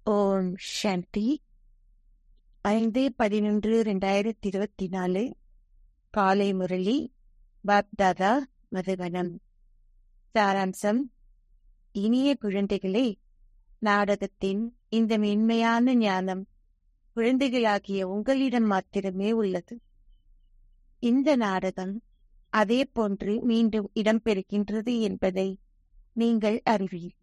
ஓம் சாந்தி ஐந்து பதினொன்று ரெண்டாயிரத்தி இருபத்தி நாலு காலை முரளி பாப்தாதா மதுவனம் சாராம்சம் இனிய குழந்தைகளே நாடகத்தின் இந்த மென்மையான ஞானம் குழந்தைகளாகிய உங்களிடம் மாத்திரமே உள்ளது இந்த நாடகம் அதே போன்று மீண்டும் இடம்பெறுகின்றது என்பதை நீங்கள் அறிவீர்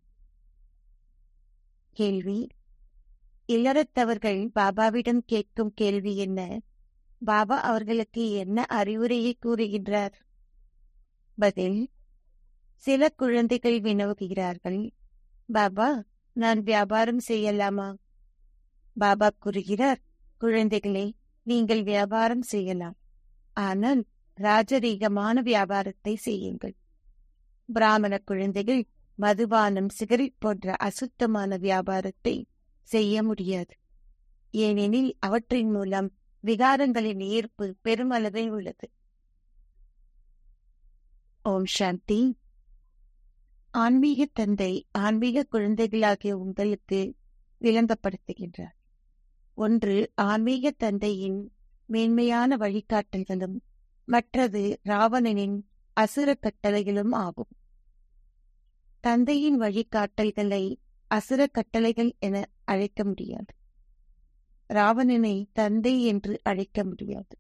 கேள்வி இல்லறத்தவர்கள் பாபாவிடம் கேட்கும் கேள்வி என்ன பாபா அவர்களுக்கு என்ன அறிவுரையை கூறுகின்றார் பதில் சில குழந்தைகள் வினவுகிறார்கள் பாபா நான் வியாபாரம் செய்யலாமா பாபா கூறுகிறார் குழந்தைகளே நீங்கள் வியாபாரம் செய்யலாம் ஆனால் ராஜரீகமான வியாபாரத்தை செய்யுங்கள் பிராமண குழந்தைகள் மதுபானம் சிகரெட் போன்ற அசுத்தமான வியாபாரத்தை செய்ய முடியாது ஏனெனில் அவற்றின் மூலம் விகாரங்களின் ஈர்ப்பு பெருமளவில் உள்ளது ஓம் சாந்தி ஆன்மீக தந்தை ஆன்மீக குழந்தைகளாகிய உங்களுக்கு விளங்கப்படுத்துகின்றார் ஒன்று ஆன்மீக தந்தையின் மேன்மையான வழிகாட்டல்களும் மற்றது ராவணனின் அசுர கட்டளைகளும் ஆகும் தந்தையின் வழிகாட்டல்களை அசுர கட்டளைகள் என அழைக்க முடியாது ராவணனை தந்தை என்று அழைக்க முடியாது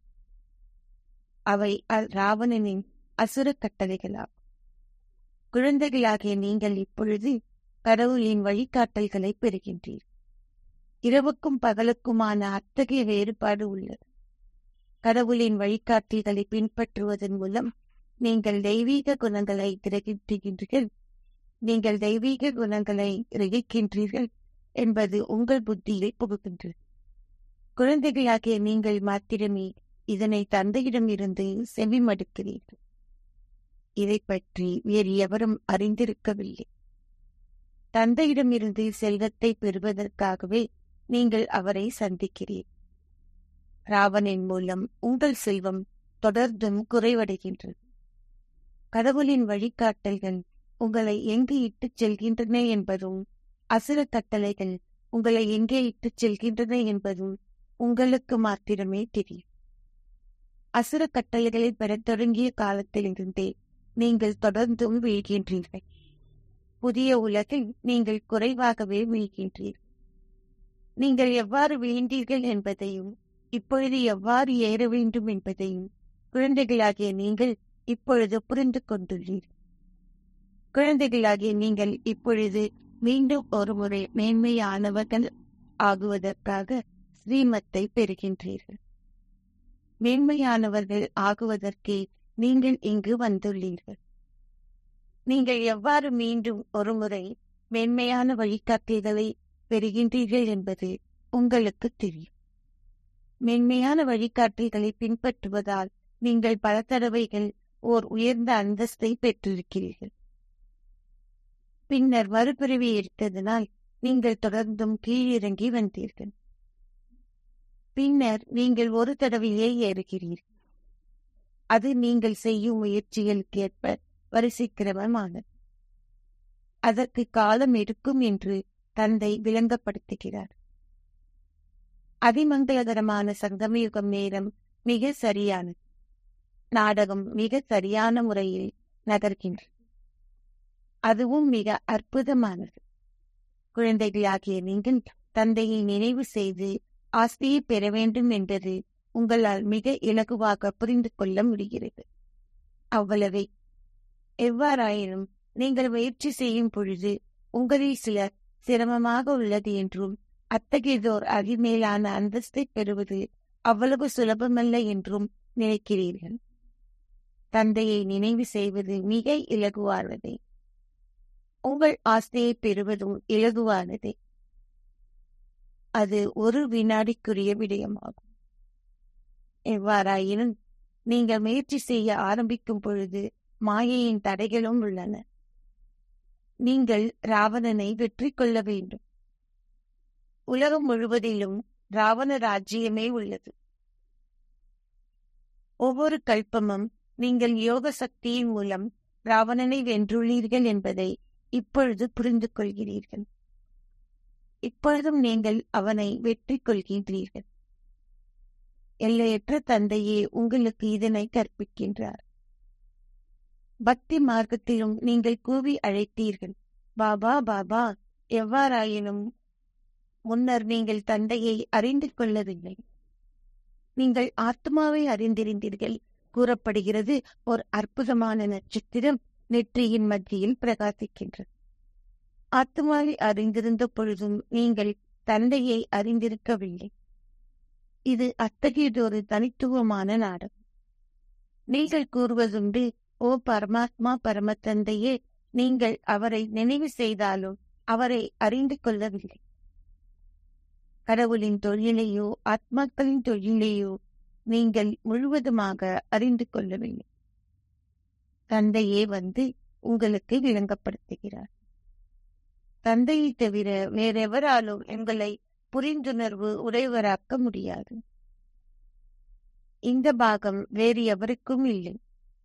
அவை ராவணனின் அசுர கட்டளைகளாகும் குழந்தைகளாகிய நீங்கள் இப்பொழுது கடவுளின் வழிகாட்டல்களை பெறுகின்றீர் இரவுக்கும் பகலுக்குமான அத்தகைய வேறுபாடு உள்ளது கடவுளின் வழிகாட்டல்களை பின்பற்றுவதன் மூலம் நீங்கள் தெய்வீக குணங்களை கிரகின்றீர்கள் நீங்கள் தெய்வீக குணங்களை கிரகிக்கின்றீர்கள் என்பது உங்கள் புத்தியில் புகுகின்றது குழந்தைகளாகிய நீங்கள் மாத்திரமே இதனை தந்தையிடம் இருந்து செவிமடுக்கிறீர்கள் இதை பற்றி வேறு எவரும் அறிந்திருக்கவில்லை தந்தையிடமிருந்து செல்வத்தை பெறுவதற்காகவே நீங்கள் அவரை சந்திக்கிறீர் ராவனின் மூலம் உங்கள் செல்வம் தொடர்ந்தும் குறைவடைகின்றது கடவுளின் வழிகாட்டல்கள் உங்களை எங்கு இட்டுச் செல்கின்றன என்பதும் அசுர கட்டளைகள் உங்களை எங்கே இட்டுச் செல்கின்றன என்பதும் உங்களுக்கு மாத்திரமே தெரியும் அசுர கட்டளைகளை பெறத் தொடங்கிய காலத்திலிருந்தே நீங்கள் தொடர்ந்தும் வீழ்கின்றீர்கள் புதிய உலகில் நீங்கள் குறைவாகவே வீழ்கின்றீர்கள் நீங்கள் எவ்வாறு வீழ்ந்தீர்கள் என்பதையும் இப்பொழுது எவ்வாறு ஏற வேண்டும் என்பதையும் குழந்தைகளாகிய நீங்கள் இப்பொழுது புரிந்து கொண்டுள்ளீர்கள் குழந்தைகளாகிய நீங்கள் இப்பொழுது மீண்டும் ஒரு முறை மேன்மையானவர்கள் ஆகுவதற்காக ஸ்ரீமத்தை பெறுகின்றீர்கள் மேன்மையானவர்கள் ஆகுவதற்கே நீங்கள் இங்கு வந்துள்ளீர்கள் நீங்கள் எவ்வாறு மீண்டும் ஒருமுறை மேன்மையான வழிகாட்டுதலை பெறுகின்றீர்கள் என்பது உங்களுக்கு தெரியும் மென்மையான வழிகாட்டுதலை பின்பற்றுவதால் நீங்கள் பல தடவைகள் ஓர் உயர்ந்த அந்தஸ்தை பெற்றிருக்கிறீர்கள் பின்னர் மறுபிறவி எடுத்ததனால் நீங்கள் தொடர்ந்தும் கீழிறங்கி வந்தீர்கள் பின்னர் நீங்கள் ஒரு தடவையே ஏறுகிறீர்கள் அது நீங்கள் செய்யும் முயற்சிகளுக்கு ஏற்ப வரிசைக்கிரமமானது அதற்கு காலம் எடுக்கும் என்று தந்தை விளங்கப்படுத்துகிறார் அதிமங்களகரமான சங்கமயுகம் நேரம் மிக சரியானது நாடகம் மிக சரியான முறையில் நகர்கின்றது அதுவும் மிக அற்புதமானது குழந்தைகளாகிய நீங்கள் தந்தையை நினைவு செய்து ஆஸ்தியை பெற வேண்டும் என்பது உங்களால் மிக இலகுவாக புரிந்து கொள்ள முடிகிறது அவ்வளவே எவ்வாறாயினும் நீங்கள் முயற்சி செய்யும் பொழுது உங்களில் சிலர் சிரமமாக உள்ளது என்றும் அத்தகையதோர் அதிமேலான அந்தஸ்தை பெறுவது அவ்வளவு சுலபமல்ல என்றும் நினைக்கிறீர்கள் தந்தையை நினைவு செய்வது மிக இலகுவானதே உங்கள் ஆஸ்தியை பெறுவதும் இலகுவானதே அது ஒரு வினாடிக்குரிய விடயமாகும் எவ்வாறாயினும் நீங்கள் முயற்சி செய்ய ஆரம்பிக்கும் பொழுது மாயையின் தடைகளும் உள்ளன நீங்கள் ராவணனை வெற்றி கொள்ள வேண்டும் உலகம் முழுவதிலும் ராவண ராஜ்யமே உள்ளது ஒவ்வொரு கல்பமும் நீங்கள் யோக சக்தியின் மூலம் ராவணனை வென்றுள்ளீர்கள் என்பதை இப்பொழுது புரிந்து கொள்கிறீர்கள் இப்பொழுதும் நீங்கள் அவனை வெற்றி கொள்கின்றீர்கள் எல்லையற்ற தந்தையே உங்களுக்கு இதனை கற்பிக்கின்றார் பக்தி மார்க்கத்திலும் நீங்கள் கூவி அழைத்தீர்கள் பாபா பாபா எவ்வாறாயினும் முன்னர் நீங்கள் தந்தையை அறிந்து கொள்ளவில்லை நீங்கள் ஆத்மாவை அறிந்திருந்தீர்கள் கூறப்படுகிறது ஒரு அற்புதமான நட்சத்திரம் நெற்றியின் மத்தியில் பிரகாசிக்கின்றது ஆத்மாவை அறிந்திருந்த பொழுதும் நீங்கள் தந்தையை அறிந்திருக்கவில்லை இது அத்தகையதொரு தனித்துவமான நாடகம் நீங்கள் கூறுவதுண்டு ஓ பரமாத்மா பரமத்தந்தையே நீங்கள் அவரை நினைவு செய்தாலும் அவரை அறிந்து கொள்ளவில்லை கடவுளின் தொழிலையோ ஆத்மாக்களின் தொழிலையோ நீங்கள் முழுவதுமாக அறிந்து கொள்ளவில்லை தந்தையே வந்து உங்களுக்கு விளங்கப்படுத்துகிறார் தந்தையை தவிர வேறெவராலும் உங்களை புரிந்துணர்வு உடையவராக்க முடியாது இந்த பாகம் வேறு எவருக்கும் இல்லை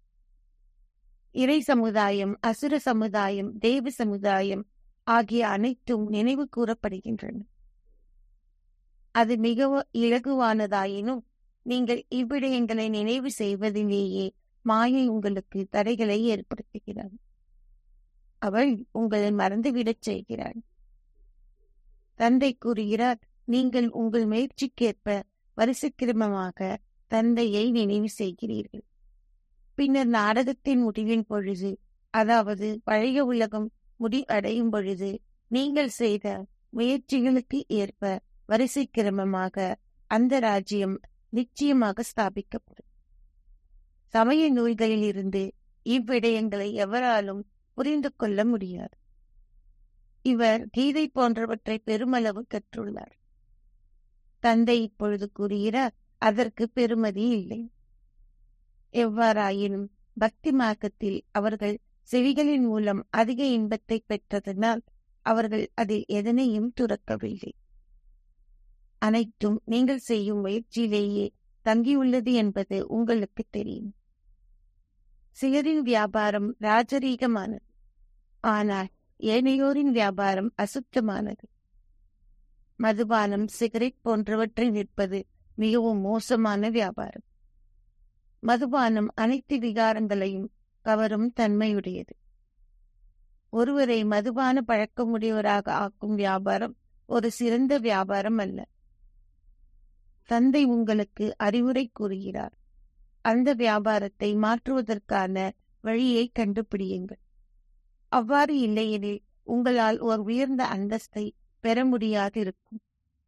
இறை சமுதாயம் அசுர சமுதாயம் தேவ சமுதாயம் ஆகிய அனைத்தும் நினைவு கூறப்படுகின்றன அது மிகவும் இலகுவானதாயினும் நீங்கள் இவ்விடயங்களை நினைவு செய்வதிலேயே மாயை உங்களுக்கு தடைகளை ஏற்படுத்துகிறார் அவள் உங்களை மறந்துவிடச் செய்கிறாள் தந்தை கூறுகிறார் நீங்கள் உங்கள் முயற்சிக்கேற்ப வரிசைக்கிரமமாக தந்தையை நினைவு செய்கிறீர்கள் பின்னர் நாடகத்தின் முடிவின் பொழுது அதாவது பழைய உலகம் முடிவடையும் பொழுது நீங்கள் செய்த முயற்சிகளுக்கு ஏற்ப வரிசைக்கிரமமாக அந்த ராஜ்யம் நிச்சயமாக ஸ்தாபிக்கப்படும் சமய நூல்களில் இருந்து இவ்விடயங்களை எவராலும் புரிந்து கொள்ள முடியாது இவர் கீதை போன்றவற்றை பெருமளவு கற்றுள்ளார் தந்தை இப்பொழுது கூறுகிறார் அதற்கு பெருமதி இல்லை எவ்வாறாயினும் பக்தி மார்க்கத்தில் அவர்கள் செவிகளின் மூலம் அதிக இன்பத்தை பெற்றதனால் அவர்கள் அதில் எதனையும் துறக்கவில்லை அனைத்தும் நீங்கள் செய்யும் முயற்சியிலேயே தங்கியுள்ளது என்பது உங்களுக்கு தெரியும் சிலரின் வியாபாரம் ராஜரீகமானது ஆனால் ஏனையோரின் வியாபாரம் அசுத்தமானது மதுபானம் சிகரெட் போன்றவற்றை விற்பது மிகவும் மோசமான வியாபாரம் மதுபானம் அனைத்து விகாரங்களையும் கவரும் தன்மையுடையது ஒருவரை மதுபான பழக்கமுடையவராக ஆக்கும் வியாபாரம் ஒரு சிறந்த வியாபாரம் அல்ல தந்தை உங்களுக்கு அறிவுரை கூறுகிறார் அந்த வியாபாரத்தை மாற்றுவதற்கான வழியை கண்டுபிடியுங்கள் அவ்வாறு இல்லையெனில் உங்களால் ஒரு உயர்ந்த அந்தஸ்தை பெற முடியாதிருக்கும்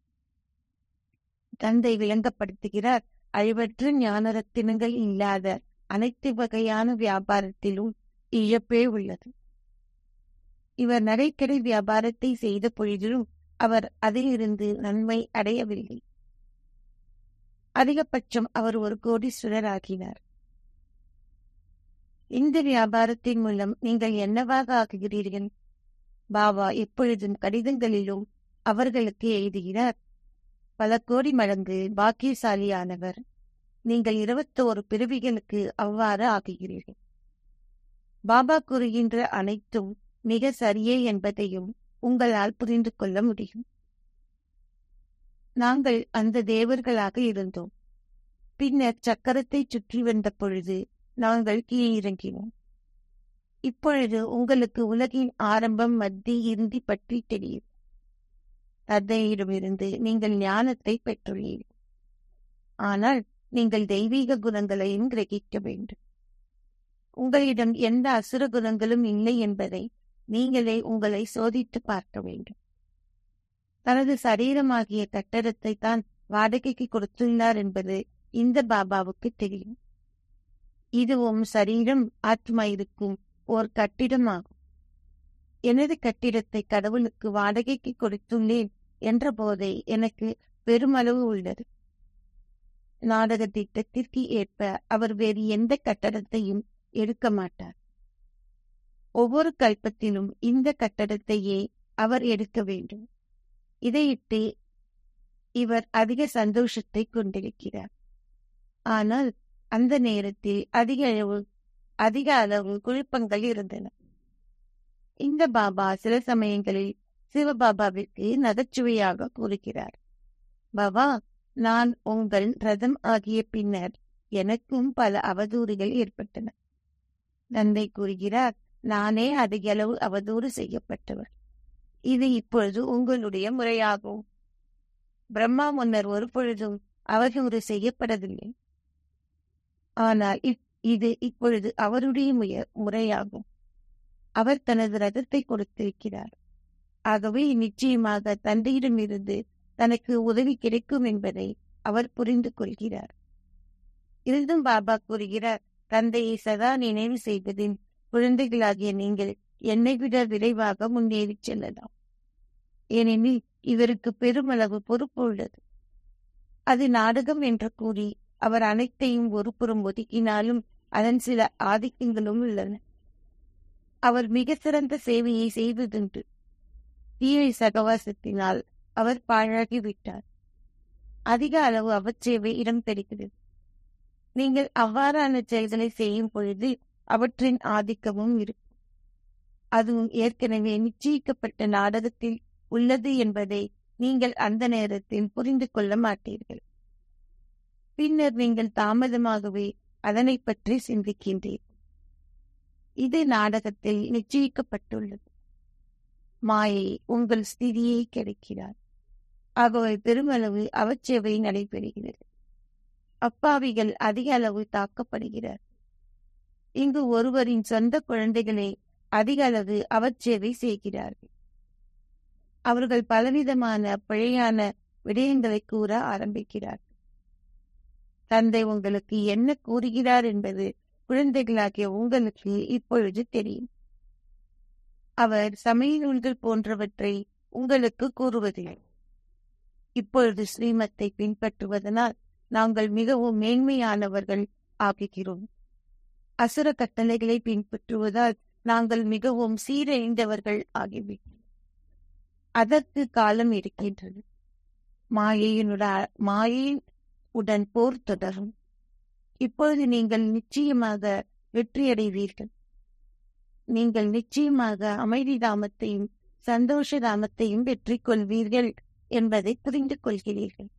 தந்தை விளங்கப்படுத்துகிறார் அழிவற்ற ஞானரத்தினங்கள் இல்லாத அனைத்து வகையான வியாபாரத்திலும் இழப்பே உள்ளது இவர் நடைக்கடை வியாபாரத்தை செய்த பொழுதிலும் அவர் அதிலிருந்து நன்மை அடையவில்லை அதிகபட்சம் அவர் ஒரு கோடீஸ்வரர் ஆகினார் இந்த வியாபாரத்தின் மூலம் நீங்கள் என்னவாக ஆகுகிறீர்கள் பாபா எப்பொழுதும் கடிதங்களிலும் அவர்களுக்கு எழுதுகிறார் பல கோடி மடங்கு பாக்கியசாலியானவர் நீங்கள் இருபத்தோரு பிறவிகளுக்கு அவ்வாறு ஆகுகிறீர்கள் பாபா கூறுகின்ற அனைத்தும் மிக சரியே என்பதையும் உங்களால் புரிந்து கொள்ள முடியும் நாங்கள் அந்த தேவர்களாக இருந்தோம் பின்னர் சக்கரத்தை சுற்றி வந்த பொழுது நாங்கள் கீழிறங்கினோம் இப்பொழுது உங்களுக்கு உலகின் ஆரம்பம் மத்தி இறுதி பற்றி தெரியும் தந்தையிடமிருந்து நீங்கள் ஞானத்தை பெற்றுள்ளீர்கள் ஆனால் நீங்கள் தெய்வீக குணங்களையும் கிரகிக்க வேண்டும் உங்களிடம் எந்த அசுர குணங்களும் இல்லை என்பதை நீங்களே உங்களை சோதித்து பார்க்க வேண்டும் தனது சரீரமாகிய கட்டடத்தை தான் வாடகைக்கு கொடுத்துள்ளார் என்பது இந்த பாபாவுக்கு தெரியும் இதுவும் சரீரம் ஆத்மா இருக்கும் ஓர் கட்டிடமாகும் எனது கட்டிடத்தை கடவுளுக்கு வாடகைக்கு கொடுத்துள்ளேன் என்ற போதை எனக்கு பெருமளவு உள்ளது நாடக திட்டத்திற்கு ஏற்ப அவர் வேறு எந்த கட்டடத்தையும் எடுக்க மாட்டார் ஒவ்வொரு கல்பத்திலும் இந்த கட்டடத்தையே அவர் எடுக்க வேண்டும் இதையிட்டு இவர் அதிக சந்தோஷத்தை கொண்டிருக்கிறார் ஆனால் அந்த நேரத்தில் அதிக அளவு அதிக அளவு குழப்பங்கள் இருந்தன இந்த பாபா சில சமயங்களில் சிவபாபாவிற்கு நகைச்சுவையாக கூறுகிறார் பாபா நான் உங்கள் ரதம் ஆகிய பின்னர் எனக்கும் பல அவதூறுகள் ஏற்பட்டன தந்தை கூறுகிறார் நானே அதிகளவு அவதூறு செய்யப்பட்டவர் இது இப்பொழுது உங்களுடைய முறையாகும் பிரம்மா முன்னர் ஒரு பொழுதும் அவதூறு செய்யப்படவில்லை ஆனால் இது இப்பொழுது அவருடைய முய முறையாகும் அவர் தனது ரதத்தை கொடுத்திருக்கிறார் ஆகவே நிச்சயமாக தந்தையிடமிருந்து தனக்கு உதவி கிடைக்கும் என்பதை அவர் புரிந்து கொள்கிறார் இருந்தும் பாபா கூறுகிறார் தந்தையை சதா நினைவு செய்வதின் குழந்தைகளாகிய நீங்கள் என்னை விட விரைவாக முன்னேறி செல்லலாம் ஏனெனில் இவருக்கு பெருமளவு பொறுப்பு உள்ளது அது நாடகம் என்று கூறி அவர் அனைத்தையும் ஒரு புறம் ஒதுக்கினாலும் அதன் சில ஆதிக்கங்களும் உள்ளன அவர் மிக சிறந்த சேவையை செய்வதுண்டு தீவை சகவாசத்தினால் அவர் பாழாகிவிட்டார் அதிக அளவு அவச்சேவை இடம் பெறுகிறது நீங்கள் அவ்வாறான செயல்களை செய்யும் பொழுது அவற்றின் ஆதிக்கமும் இருக்கும் அதுவும் ஏற்கனவே நிச்சயிக்கப்பட்ட நாடகத்தில் உள்ளது என்பதை நீங்கள் அந்த நேரத்தில் புரிந்து கொள்ள மாட்டீர்கள் பின்னர் நீங்கள் தாமதமாகவே அதனை பற்றி சிந்திக்கின்றீர்கள் இது நாடகத்தில் நிச்சயிக்கப்பட்டுள்ளது மாயை உங்கள் ஸ்திதியை கிடைக்கிறார் ஆகவே பெருமளவு அவச்சேவை நடைபெறுகிறது அப்பாவிகள் அதிக அளவு தாக்கப்படுகிறார் இங்கு ஒருவரின் சொந்த குழந்தைகளே அதிக அளவு அவச்சேவை செய்கிறார்கள் அவர்கள் பலவிதமான பிழையான விடயங்களை கூற ஆரம்பிக்கிறார்கள் தந்தை உங்களுக்கு என்ன கூறுகிறார் என்பது குழந்தைகளாகிய உங்களுக்கு இப்பொழுது தெரியும் அவர் சமய நூல்கள் போன்றவற்றை உங்களுக்கு கூறுவதில்லை இப்பொழுது ஸ்ரீமத்தை பின்பற்றுவதனால் நாங்கள் மிகவும் மேன்மையானவர்கள் ஆகுகிறோம் அசுர கட்டளைகளை பின்பற்றுவதால் நாங்கள் மிகவும் சீரழிந்தவர்கள் ஆகிவிட்டோம் அதற்கு காலம் இருக்கின்றது மாயையினுட மாயையின் உடன் போர் தொடரும் இப்பொழுது நீங்கள் நிச்சயமாக வெற்றியடைவீர்கள் நீங்கள் நிச்சயமாக அமைதி தாமத்தையும் சந்தோஷ தாமத்தையும் வெற்றி கொள்வீர்கள் என்பதை புரிந்து கொள்கிறீர்கள்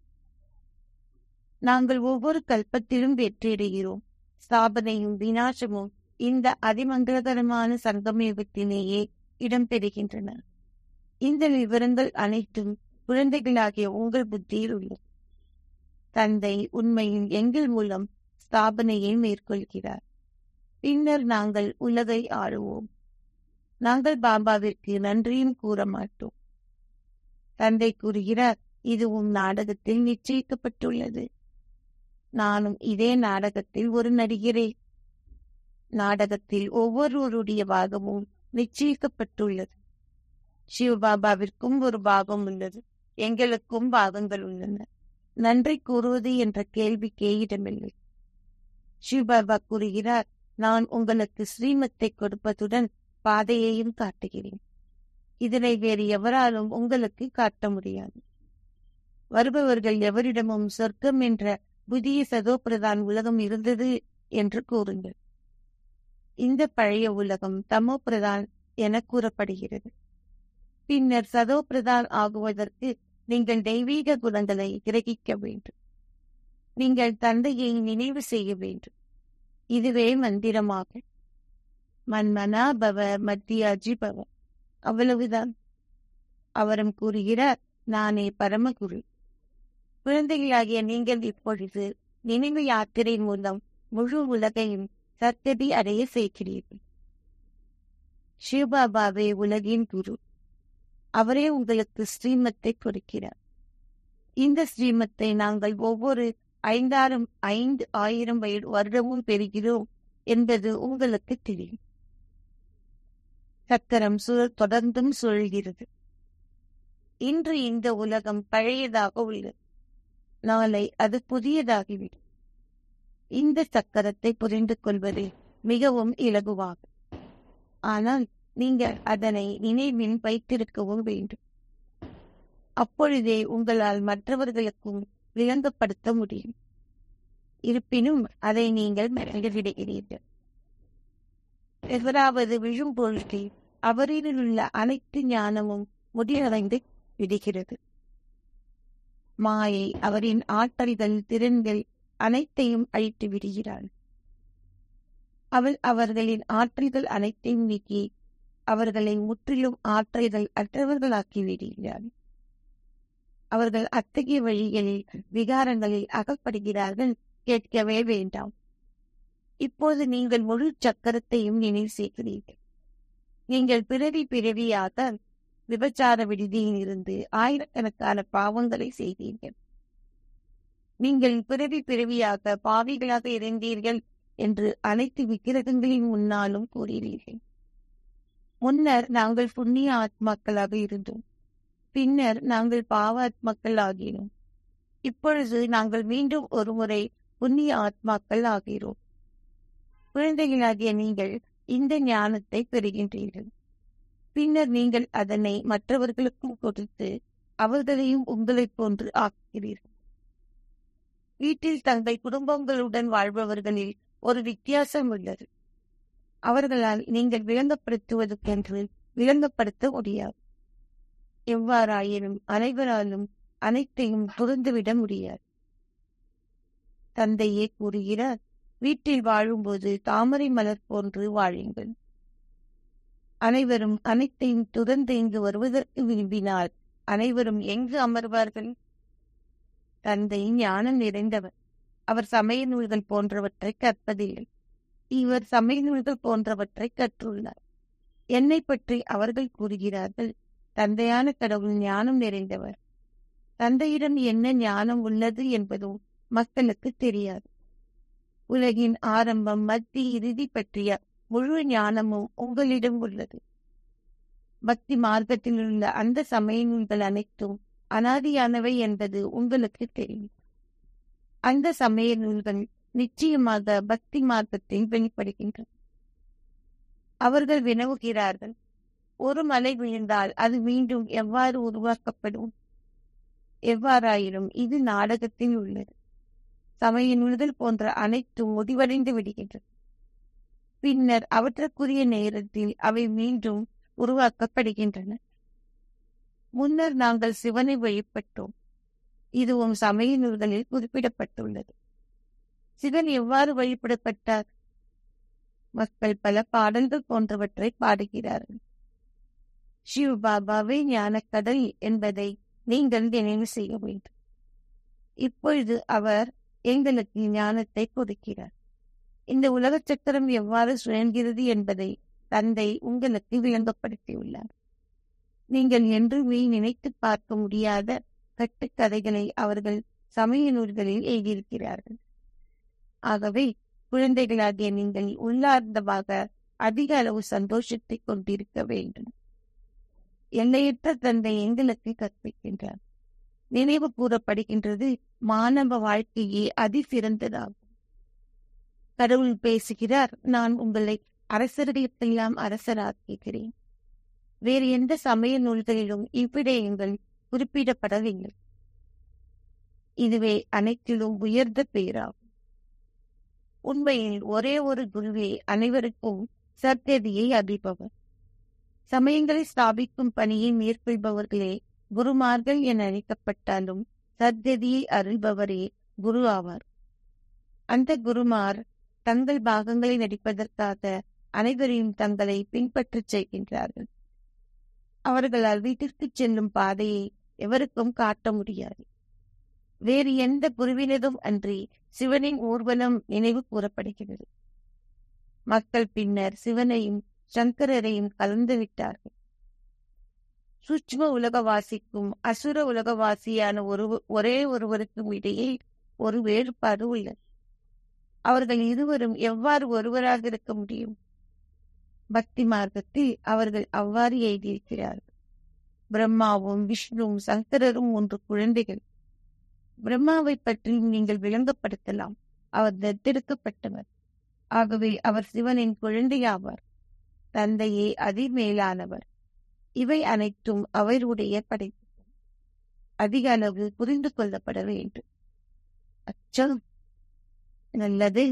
நாங்கள் ஒவ்வொரு கல்பத்திலும் வெற்றியடைகிறோம் ஸ்தாபனையும் வினாசமும் இந்த அதிமங்களகரமான சங்கமயுகத்திலேயே இடம்பெறுகின்றன இந்த விவரங்கள் அனைத்தும் குழந்தைகளாகிய உங்கள் புத்தியில் உள்ளது தந்தை உண்மையில் எங்கள் மூலம் ஸ்தாபனையை மேற்கொள்கிறார் பின்னர் நாங்கள் உலகை ஆளுவோம் நாங்கள் பாபாவிற்கு நன்றியும் கூற மாட்டோம் தந்தை கூறுகிறார் இதுவும் நாடகத்தில் நிச்சயிக்கப்பட்டுள்ளது நானும் இதே நாடகத்தில் ஒரு நடிகரே நாடகத்தில் ஒவ்வொருவருடைய பாகமும் நிச்சயிக்கப்பட்டுள்ளது சிவபாபாவிற்கும் ஒரு பாகம் உள்ளது எங்களுக்கும் பாகங்கள் உள்ளன நன்றி கூறுவது என்ற கேள்விக்கே இடமில்லை சிவபாபா கூறுகிறார் நான் உங்களுக்கு ஸ்ரீமத்தை கொடுப்பதுடன் பாதையையும் காட்டுகிறேன் இதனை வேறு எவராலும் உங்களுக்கு காட்ட முடியாது வருபவர்கள் எவரிடமும் சொர்க்கம் என்ற புதிய சதோபிரதான் உலகம் இருந்தது என்று கூறுங்கள் இந்த பழைய உலகம் தமோ பிரதான் என கூறப்படுகிறது பின்னர் சதோபிரதான் ஆகுவதற்கு நீங்கள் தெய்வீக குணங்களை கிரகிக்க வேண்டும் நீங்கள் தந்தையை நினைவு செய்ய வேண்டும் இதுவே மந்திரமாகும் மன்மனா பவ மத்தியாஜி பவ அவ்வளவுதான் அவரும் கூறுகிறார் நானே பரமகுரு குழந்தைகளாகிய நீங்கள் இப்பொழுது நினைவு யாத்திரை மூலம் முழு உலகையும் சத்ததி அடைய செய்கிறீர்கள் சிவபாபாவே உலகின் குரு அவரே உங்களுக்கு ஸ்ரீமத்தை கொடுக்கிறார் இந்த ஸ்ரீமத்தை நாங்கள் ஒவ்வொரு ஐந்தாயிரம் ஐந்து ஆயிரம் வயது வருடமும் பெறுகிறோம் என்பது உங்களுக்கு தெரியும் சக்கரம் சுழல் தொடர்ந்தும் சுழல்கிறது இன்று இந்த உலகம் பழையதாக உள்ளது நாளை அது புதியதாகிவிடும் இந்த சக்கரத்தை புரிந்து கொள்வது மிகவும் இலகுவாகும் ஆனால் நீங்கள் அதனை நினைவில் வைத்திருக்கவும் வேண்டும் அப்பொழுதே உங்களால் மற்றவர்களுக்கும் விளங்கப்படுத்த முடியும் இருப்பினும் அதை நீங்கள் மறந்துவிடுகிறீர்கள் எவராவது விழும் பொழுது அவரில் உள்ள அனைத்து ஞானமும் முடிவடைந்து விடுகிறது மாயை அவரின் ஆற்றல்கள் திறன்கள் அனைத்தையும் அழித்து விடுகிறாள் அவள் அவர்களின் ஆற்றல்கள் அனைத்தையும் நீக்கி அவர்களை முற்றிலும் ஆற்றல்கள் அற்றவர்களாக்கி விடுகிறாள் அவர்கள் அத்தகைய வழிகளில் விகாரங்களில் அகப்படுகிறார்கள் கேட்கவே வேண்டாம் இப்போது நீங்கள் முழு சக்கரத்தையும் நினைவு செய்கிறீர்கள் நீங்கள் பிறவி பிறவியாக விபச்சார விடுதியில் இருந்து ஆயிரக்கணக்கான பாவங்களை செய்தீர்கள் நீங்கள் பிறவி பிறவியாக பாவிகளாக இருந்தீர்கள் என்று அனைத்து விக்கிரகங்களின் முன்னாலும் கூறினீர்கள் முன்னர் நாங்கள் புண்ணிய ஆத்மாக்களாக இருந்தோம் பின்னர் நாங்கள் பாவ ஆத்மாக்கள் ஆகினோம் இப்பொழுது நாங்கள் மீண்டும் ஒருமுறை புண்ணிய ஆத்மாக்கள் ஆகிறோம் குழந்தைகளாகிய நீங்கள் இந்த ஞானத்தை பெறுகின்றீர்கள் பின்னர் நீங்கள் அதனை மற்றவர்களுக்கும் கொடுத்து அவர்களையும் உங்களைப் போன்று ஆக்குகிறீர்கள் வீட்டில் தங்கள் குடும்பங்களுடன் வாழ்பவர்களில் ஒரு வித்தியாசம் உள்ளது அவர்களால் நீங்கள் விளங்கப்படுத்துவதற்கென்று விளங்கப்படுத்த முடியாது எவ்வாறாயினும் அனைவராலும் அனைத்தையும் புரிந்துவிட முடியாது தந்தையே கூறுகிறார் வீட்டில் வாழும்போது தாமரை மலர் போன்று வாழுங்கள் அனைவரும் அனைத்தையும் துறந்து இங்கு வருவதற்கு விரும்பினால் அனைவரும் எங்கு அமர்வார்கள் தந்தை ஞானம் நிறைந்தவர் அவர் சமய நூல்கள் போன்றவற்றை கற்பதில்லை இவர் சமய நூல்கள் போன்றவற்றை கற்றுள்ளார் என்னை பற்றி அவர்கள் கூறுகிறார்கள் தந்தையான கடவுள் ஞானம் நிறைந்தவர் தந்தையிடம் என்ன ஞானம் உள்ளது என்பதும் மக்களுக்கு தெரியாது உலகின் ஆரம்பம் மத்தி இறுதி பற்றிய முழு ஞானமும் உங்களிடம் உள்ளது பக்தி மார்க்கத்தில் உள்ள அந்த சமய நூல்கள் அனைத்தும் அனாதியானவை என்பது உங்களுக்கு தெரியும் அந்த சமய நூல்கள் நிச்சயமாக பக்தி மார்க்கத்தில் வெளிப்படுகின்றன அவர்கள் வினவுகிறார்கள் ஒரு மலை விழுந்தால் அது மீண்டும் எவ்வாறு உருவாக்கப்படும் எவ்வாறாயினும் இது நாடகத்தில் உள்ளது சமய நூல்கள் போன்ற அனைத்தும் முடிவடைந்து விடுகின்றன பின்னர் அவற்றுக்குரிய நேரத்தில் அவை மீண்டும் உருவாக்கப்படுகின்றன முன்னர் நாங்கள் சிவனை வழிபட்டோம் இதுவும் சமய நூல்களில் குறிப்பிடப்பட்டுள்ளது சிவன் எவ்வாறு வழிபடப்பட்டார் மக்கள் பல பாடல்கள் போன்றவற்றை பாடுகிறார்கள் சிவ் பாபாவே ஞானக்கடல் என்பதை நீங்கள் நினைவு செய்ய வேண்டும் இப்பொழுது அவர் எங்களுக்கு ஞானத்தை கொடுக்கிறார் இந்த உலக சக்கரம் எவ்வாறு சுழல்கிறது என்பதை தந்தை உங்களுக்கு விளங்கப்படுத்தியுள்ளார் நீங்கள் என்றுமே நினைத்து பார்க்க முடியாத கட்டுக்கதைகளை அவர்கள் சமய நூல்களில் எழுதியிருக்கிறார்கள் ஆகவே குழந்தைகளாகிய நீங்கள் உள்ளார்ந்தமாக அதிக அளவு சந்தோஷத்தை கொண்டிருக்க வேண்டும் எல்லையற்ற தந்தை எங்களுக்கு கற்பிக்கின்றார் நினைவு கூறப்படுகின்றது மாணவ வாழ்க்கையே அதிசிறந்ததாகும் கடவுள் பேசுகிறார் நான் உங்களை அரசர்களுக்கெல்லாம் அரசராக்குகிறேன் வேறு எந்த சமய நூல்களிலும் இவ்விடயங்கள் குறிப்பிடப்படவில்லை இதுவே அனைத்திலும் உயர்ந்த பெயராகும் உண்மையில் ஒரே ஒரு குருவே அனைவருக்கும் சர்க்கதியை அறிபவர் சமயங்களை ஸ்தாபிக்கும் பணியை மேற்கொள்பவர்களே குருமார்கள் என அழைக்கப்பட்டாலும் சத்கதியை அருள்பவரே குரு ஆவார் அந்த குருமார் தங்கள் பாகங்களை நடிப்பதற்காக அனைவரையும் தங்களை பின்பற்றச் செய்கின்றார்கள் அவர்களால் வீட்டிற்கு செல்லும் பாதையை எவருக்கும் காட்ட முடியாது வேறு எந்த குருவினதும் அன்றி சிவனின் ஊர்வலம் நினைவு கூறப்படுகிறது மக்கள் பின்னர் சிவனையும் சங்கரரையும் கலந்து விட்டார்கள் சூட்ச்ம உலகவாசிக்கும் அசுர உலகவாசியான ஒரு ஒரே ஒருவருக்கும் இடையே ஒரு வேறுபாடு உள்ளது அவர்கள் இருவரும் எவ்வாறு ஒருவராக இருக்க முடியும் பக்தி மார்க்கத்தில் அவர்கள் அவ்வாறு எழுதியிருக்கிறார்கள் பிரம்மாவும் விஷ்ணுவும் சங்கரரும் ஒன்று குழந்தைகள் பிரம்மாவை பற்றி நீங்கள் விளங்கப்படுத்தலாம் அவர் தத்தெடுக்கப்பட்டவர் ஆகவே அவர் சிவனின் குழந்தையாவார் தந்தையே அதிமேலானவர் இவை அனைத்தும் அவருடைய படைப்பு அதிக அளவு புரிந்து கொள்ளப்பட வேண்டும் அச்சம் நல்லது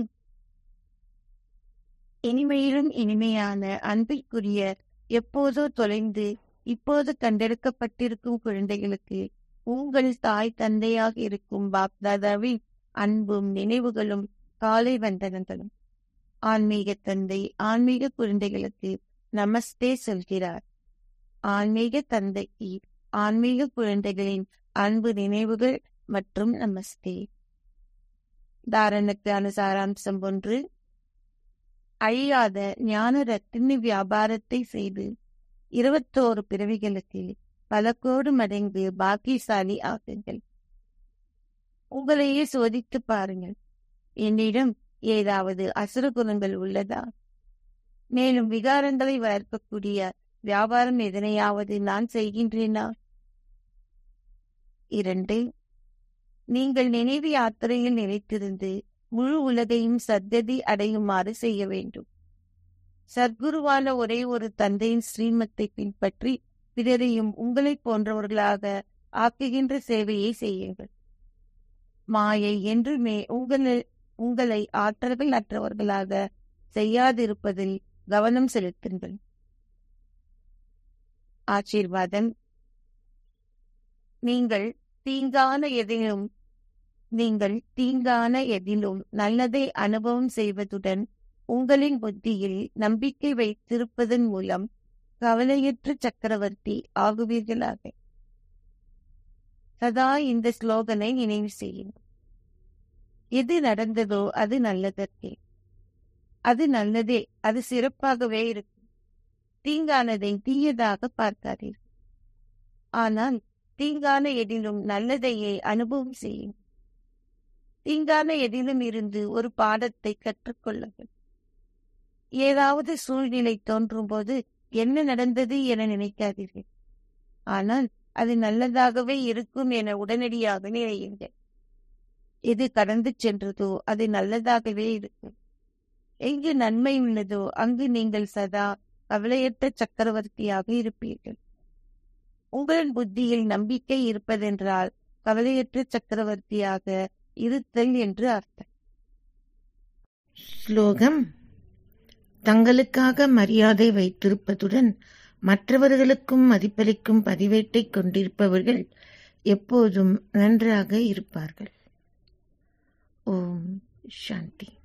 இனிமையிலும் இனிமையான அன்பிற்குரிய எப்போதோ தொலைந்து இப்போது கண்டெடுக்கப்பட்டிருக்கும் குழந்தைகளுக்கு உங்கள் தாய் தந்தையாக இருக்கும் பாப்தாதாவின் அன்பும் நினைவுகளும் காலை வந்தனங்களும் ஆன்மீக தந்தை ஆன்மீக குழந்தைகளுக்கு நமஸ்தே சொல்கிறார் ஆன்மீக தந்தைக்கு ஆன்மீக குழந்தைகளின் அன்பு நினைவுகள் மற்றும் நமஸ்தே தாரணத்துக்கான சாராம்சம் ஒன்று அழியாத ஞான ரத்தின வியாபாரத்தை செய்து இருபத்தோரு பிறவிகளுக்கு பல கோடு மடங்கு பாக்கியசாலி ஆகுங்கள் உங்களையே சோதித்து பாருங்கள் என்னிடம் ஏதாவது அசுர குணங்கள் உள்ளதா மேலும் விகாரங்களை வளர்க்கக்கூடிய வியாபாரம் எதனையாவது நான் செய்கின்றேனா இரண்டு நீங்கள் நினைவு யாத்திரையில் நிலைத்திருந்து முழு உலகையும் சத்ததி அடையுமாறு செய்ய வேண்டும் சத்குருவான ஒரே ஒரு தந்தையின் ஸ்ரீமத்தை பின்பற்றி பிறரையும் உங்களைப் போன்றவர்களாக ஆக்குகின்ற சேவையை செய்யுங்கள் மாயை என்றுமே உங்களை உங்களை ஆற்றல்கள் அற்றவர்களாக செய்யாதிருப்பதில் கவனம் செலுத்துங்கள் ஆசீர்வாதம் நீங்கள் தீங்கான எதிலும் நீங்கள் தீங்கான எதிலும் நல்லதை அனுபவம் செய்வதுடன் உங்களின் புத்தியில் நம்பிக்கை வைத்திருப்பதன் மூலம் கவலையற்ற சக்கரவர்த்தி ஆகுவீர்களாக சதா இந்த ஸ்லோகனை நினைவு செய்யுங்கள் எது நடந்ததோ அது நல்லதற்கே அது நல்லதே அது சிறப்பாகவே இருக்கும் தீங்கானதை தீயதாக பார்க்காதீர்கள் ஆனால் தீங்கான எதிலும் நல்லதையே அனுபவம் செய்யும் தீங்கான எதிலும் இருந்து ஒரு பாடத்தை கற்றுக்கொள்ளுங்கள் ஏதாவது சூழ்நிலை தோன்றும் போது என்ன நடந்தது என நினைக்காதீர்கள் ஆனால் அது நல்லதாகவே இருக்கும் என உடனடியாக நினையுங்கள் எது கடந்து சென்றதோ அது நல்லதாகவே இருக்கும் எங்கு நன்மை உள்ளதோ அங்கு நீங்கள் சதா கவலையற்ற சக்கரவர்த்தியாக இருப்பீர்கள் உங்களின் புத்தியில் நம்பிக்கை இருப்பதென்றால் கவலையற்ற சக்கரவர்த்தியாக இருத்தல் என்று அர்த்தம் ஸ்லோகம் தங்களுக்காக மரியாதை வைத்திருப்பதுடன் மற்றவர்களுக்கும் மதிப்பளிக்கும் பதிவேட்டை கொண்டிருப்பவர்கள் எப்போதும் நன்றாக இருப்பார்கள் ஓம் சாந்தி